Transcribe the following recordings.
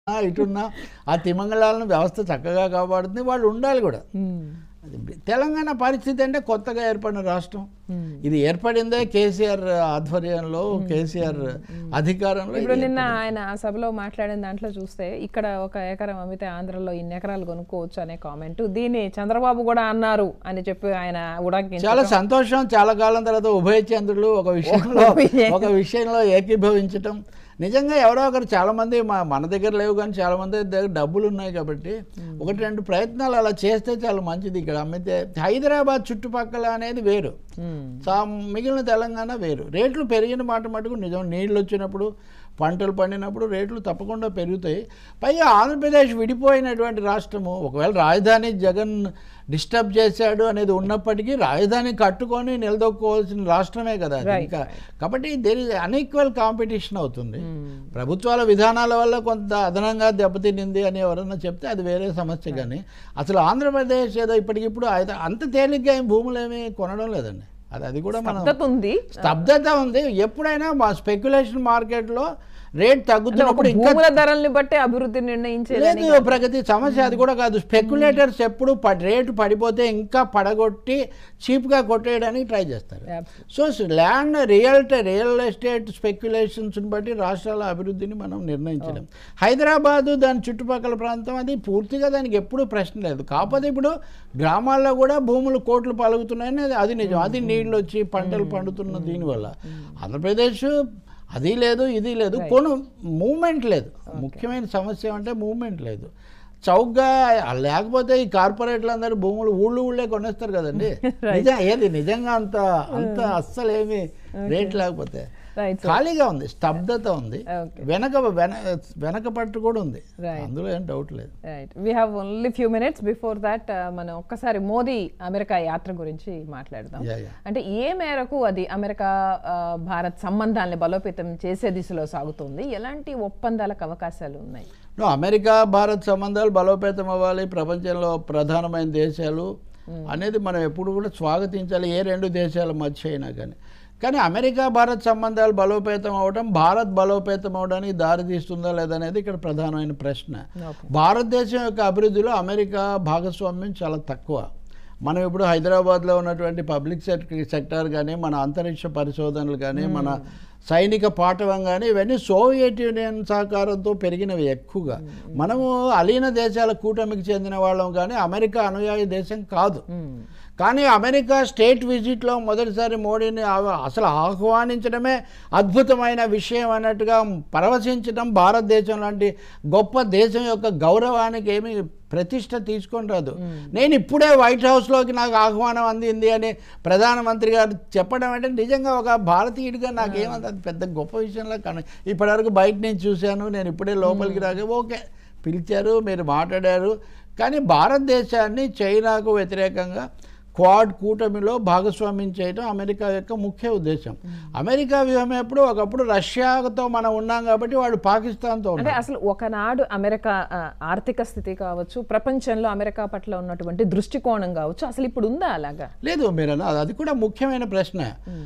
ఇటున్నా ఆ తిమంగళాలను వ్యవస్థ చక్కగా కాపాడుతుంది వాళ్ళు ఉండాలి కూడా మ్మ్. అది తెలంగాణ పరిస్థితి అంటే కొత్తగా ఏర్పడిన రాష్ట్రం మ్మ్. ఇది ఏర్పడిందే కేసీఆర్ ఆధ్వర్యంలో కేసీఆర్ అధికారంలో ఇప్పుడు ఇది నిన్న ఆయన ఆ సభలో మాట్లాడిన దాంట్లో చూస్తే ఇక్కడ ఒక ఎకరం అమ్మితే ఆంధ్రలో ఇన్ని ఎకరాలు కొనుక్కోవచ్చు అనే కామెంట్ దీన్ని చంద్రబాబు కూడా అన్నారు అని చెప్పి ఆయన ఉడాకి చాలా సంతోషం చాలా కాలం తర్వాత ఉభయ చంద్రులు ఒక విషయంలో ఉభయ- ఒక విషయంలో ఏకీభవించటం నిజంగా ఎవరో ఒకరు చాలా మంది మా మన దగ్గర లేవు కానీ చాలా మంది దగ్గర డబ్బులు ఉన్నాయి కాబట్టి ఒకటి రెండు ప్రయత్నాలు అలా చేస్తే చాలా మంచిది ఇక్కడ అమ్మితే హైదరాబాద్ చుట్టుపక్కల అనేది వేరు సా మిగిలిన తెలంగాణ వేరు రేట్లు పెరిగిన మాట మటుకు నిజం నీళ్ళు వచ్చినప్పుడు పంటలు పండినప్పుడు రేట్లు తప్పకుండా పెరుగుతాయి పైగా ఆంధ్రప్రదేశ్ విడిపోయినటువంటి రాష్ట్రము ఒకవేళ రాజధాని జగన్ డిస్టర్బ్ చేశాడు అనేది ఉన్నప్పటికీ రాజధాని కట్టుకొని నిలదొక్కోవాల్సిన రాష్ట్రమే కదా అది Right, ఇంకా కాబట్టి దేర్ ఇస్ అన్ఈక్వల్ కాంపిటీషన్ అవుతుంది ప్రభుత్వాల విధానాల వల్ల కొంత అదనంగా దెబ్బతినింది అని ఎవరన్నా చెప్తే అది వేరే సమస్య కానీ అసలు ఆంధ్రప్రదేశ్ ఏదో ఇప్పటికిప్పుడు అయితే అంత తేలిగ్గా ఏం భూములు ఏమీ కొనడం లేదండి అది అది కూడా మనం స్తబ్దత ఉంది స్తబ్దత ఉంది ఎప్పుడైనా మా స్పెక్యులేషన్ మార్కెట్లో రేట్ అంటే ఒక తగ్గుతున్నప్పుడు ఇంకా భూముల ధరల్ని బట్టి అభివృద్ధి నిర్ణయించేదని లేదు ప్రగతి సమస్య అది కూడా కాదు స్పెక్యులేటర్స్ ఎప్పుడు ప- రేటు పడిపోతే ఇంకా పడగొట్టి చీప్గా కొట్టేయడానికి ట్రై చేస్తారు so land real real estate స్పెక్యులేషన్స్ని బట్టి రాష్ట్రాల అభివృద్ధిని మనం నిర్ణయించలేం హైదరాబాదు దాని చుట్టుపక్కల ప్రాంతం అది పూర్తిగా దానికి ఎప్పుడూ ప్రశ్న లేదు కాకపోతే ఇప్పుడు గ్రామాల్లో కూడా భూములు కోట్లు పలుకుతున్నాయని అది- అది నిజం అది నీళ్ళు వచ్చి పంటలు పండుతున్న దీనివల్ల ఆంధ్రప్రదేశ్ అది లేదు ఇది లేదు కొను మూమెంట్ లేదు ముఖ్యమైన సమస్య అంటే మూమెంట్ లేదు చౌకగా లేకపోతే ఈ కార్పొరేట్లు అందరూ భూములు ఊళ్ళు ఊళ్ళే కొనేస్తారు కదండి నిజం ఏది నిజంగా అంత అంత అస్సలు ఏమి రేట్ లేకపోతే రైట్ ఖాళీగా ఉంది స్తబ్దత ఉంది Okay. వెనక వెన వెనక పట్టు కూడా ఉంది Right. అందులో ఏం డౌట్ లేదు right we have only few minutes before that మనం ఒక్కసారి మోదీ అమెరికా యాత్ర గురించి మాట్లాడదాం Yeah, yeah. అంటే ఏ మేరకు అది అమెరికా ఆ, భారత్ సంబంధాలను బలోపేతం చేసే దిశలో సాగుతుంది ఎలాంటి ఒప్పందాలకు అవకాశాలు ఉన్నాయి No, అమెరికా భారత్ సంబంధాలు బలోపేతం అవ్వాలి ప్రపంచంలో ప్రధానమైన దేశాలు అనేది మనం ఎప్పుడు కూడా స్వాగతించాలి ఏ రెండు దేశాల మధ్య అయినా కానీ కానీ అమెరికా భారత్ సంబంధాలు బలోపేతం అవడం భారత్ బలోపేతం అవడానికి దారి తీస్తుందా లేదనేది ఇక్కడ ప్రధానమైన ప్రశ్న Okay. భారతదేశం యొక్క అభివృద్ధిలో అమెరికా భాగస్వామ్యం చాలా తక్కువ మనం ఇప్పుడు హైదరాబాద్లో ఉన్నటువంటి పబ్లిక్ సెక్టర్ సెక్టార్ కానీ మన అంతరిక్ష పరిశోధనలు కానీ మన సైనిక పాఠవం కానీ ఇవన్నీ సోవియట్ యూనియన్ సహకారంతో పెరిగినవి ఎక్కువగా మనము అలీన దేశాల కూటమికి చెందిన వాళ్ళం కానీ అమెరికా అనుయాయి దేశం కాదు కానీ అమెరికా స్టేట్ విజిట్లో మొదటిసారి మోడీని ఆ- అసలు ఆహ్వానించడమే అద్భుతమైన విషయం అన్నట్టుగా పరవశించడం భారతదేశం లాంటి గొప్ప దేశం యొక్క గౌరవానికి ఏమి ప్రతిష్ట తీసుకొని రాదు నేను ఇప్పుడే వైట్ హౌస్లోకి నాకు ఆహ్వానం అందింది అని ప్రధానమంత్రి గారు చెప్పడం అంటే నిజంగా ఒక భారతీయుడిగా నాకేమంత అది పెద్ద గొప్ప విషయంలో కానీ ఇప్పటివరకు బయట నుంచి చూశాను నేను ఇప్పుడే లోపలికి రాగా ఓకే పిలిచారు మీరు మాట్లాడారు కానీ భారతదేశాన్ని చైనాకు వ్యతిరేకంగా క్వాడ్ కూటమిలో భాగస్వామ్యం చేయడం అమెరికా యొక్క ముఖ్య ఉద్దేశం అమెరికా వ్యూహం ఎప్పుడు ఒకప్పుడు రష్యాతో మనం ఉన్నాం కాబట్టి వాడు పాకిస్తాన్తో అంటే ఉన్నారు అసలు ఒకనాడు అమెరికా ఆ, ఆర్థిక స్థితి కావచ్చు ప్రపంచంలో అమెరికా పట్ల ఉన్నటువంటి దృష్టికోణం కావచ్చు అసలు ఇప్పుడు ఉందా అలాగా లేదు మీరు అన్నది అది కూడా ముఖ్యమైన ప్రశ్న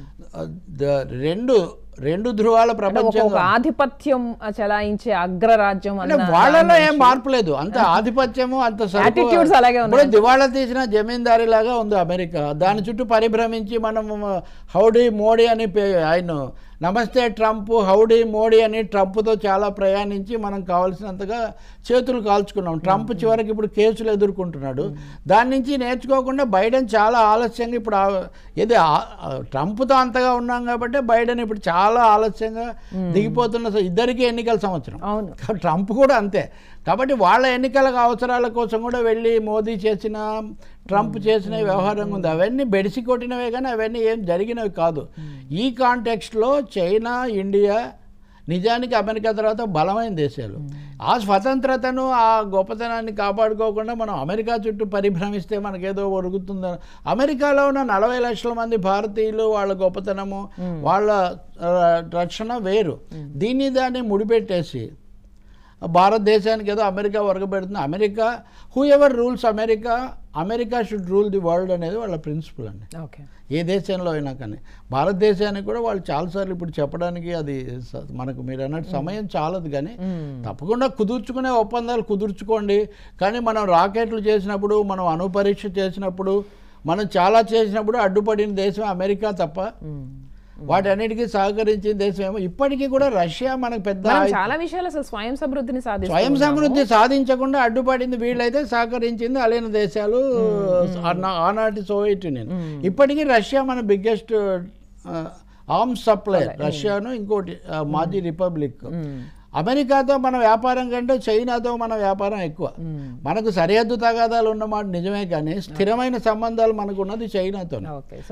ద- రెండు రెండు ధృవాల అంటే ఒక ప్రపంచం ఒక ఆధిపత్యం ఆ, చలాయించే అగ్రరాజ్యం అంటే అన్న వాళ్ళలో ఏం మార్పు లేదు అంత ఆధిపత్యము అంత సరుకు- Attitudes అలాగే ఉన్నాయి. ఇప్పుడు దివాళా తీసిన జమీందారీ లాగా ఉంది అమెరికా దాని చుట్టూ పరిభ్రమించి మనం హౌడీ మోడీ అని పే- ఆయన నమస్తే ట్రంప్ హౌడీ మోడీ అని ట్రంప్తో చాలా ప్రయాణించి మనం కావాల్సినంతగా చేతులు కాల్చుకున్నాం ట్రంప్ చివరికి ఇప్పుడు కేసులు ఎదుర్కొంటున్నాడు దాని నుంచి నేర్చుకోకుండా బైడెన్ చాలా ఆలస్యంగా ఇప్పుడు ఆ- ఇది ఆ- ఆ ట్రంప్తో అంతగా ఉన్నాం కాబట్టి బైడెన్ ఇప్పుడు చాలా ఆలస్యంగా దిగిపోతున్న స- ఇద్దరికీ ఎన్నికల సంవత్సరం అవును కాబట్టి ట్రంప్ కూడా అంతే కాబట్టి వాళ్ళ ఎన్నికల అవసరాల కోసం కూడా వెళ్ళి మోదీ చేసిన ట్రంప్ చేసిన వ్యవహారం ఉంది అవన్నీ బెడిసి కొట్టినవే కానీ అవన్నీ ఏం జరిగినవి కాదు ఈ కాంటెక్స్ట్లో చైనా ఇండియా నిజానికి అమెరికా తర్వాత బలమైన దేశాలు ఆ స్వతంత్రతను ఆ గొప్పతనాన్ని కాపాడుకోకుండా మనం అమెరికా చుట్టూ పరిభ్రమిస్తే మనకేదో ఒరుగుతుందని అమెరికాలో ఉన్న నలభై లక్షల మంది భారతీయులు వాళ్ళ గొప్పతనము వాళ్ళ ఆ, రక్షణ వేరు దీన్ని దాన్ని ముడిపెట్టేసి భారతదేశానికి ఏదో అమెరికా వరకబెడుతుంది America whoever rules America America should rule the world అనేది వాళ్ళ ప్రిన్సిపల్ అండి ఓకే ఏ దేశంలో అయినా కానీ భారతదేశానికి కూడా వాళ్ళు చాలాసార్లు ఇప్పుడు చెప్పడానికి అది స- మనకు మీరు అన్నట్టు సమయం చాలదు కానీ తప్పకుండా కుదుర్చుకునే ఒప్పందాలు కుదుర్చుకోండి కానీ మనం రాకెట్లు చేసినప్పుడు మనం అణు పరీక్ష చేసినప్పుడు మనం చాలా చేసినప్పుడు అడ్డుపడిన దేశం అమెరికా తప్ప వాటన్నిటికీ సహకరించిన దేశం ఏమో ఇప్పటికీ కూడా రష్యా మనకు పెద్ద మనం ఆయుధ- చాలా విషయాలు అసలు స్వయం సమృద్ధిని సాధిస్తాం స్వయం సమృద్ధి సాధించకుండా అడ్డుపడింది వీళ్ళైతే సహకరించింది అలైన దేశాలు ఆనా- ఆనాటి సోవియట్ యూనియన్ ఇప్పటికీ రష్యా మన బిగ్గెస్ట్ ఆర్మ్స్ సప్లై రష్యాను ఇంకోటి ఆ, మాజీ రిపబ్లిక్ అమెరికాతో మన వ్యాపారం కంటే చైనాతో మన వ్యాపారం ఎక్కువ మనకు సరిహద్దు తగాదాలు ఉన్నమాట నిజమే కానీ స్థిరమైన సంబంధాలు మనకు ఉన్నది చైనాతో ఓకే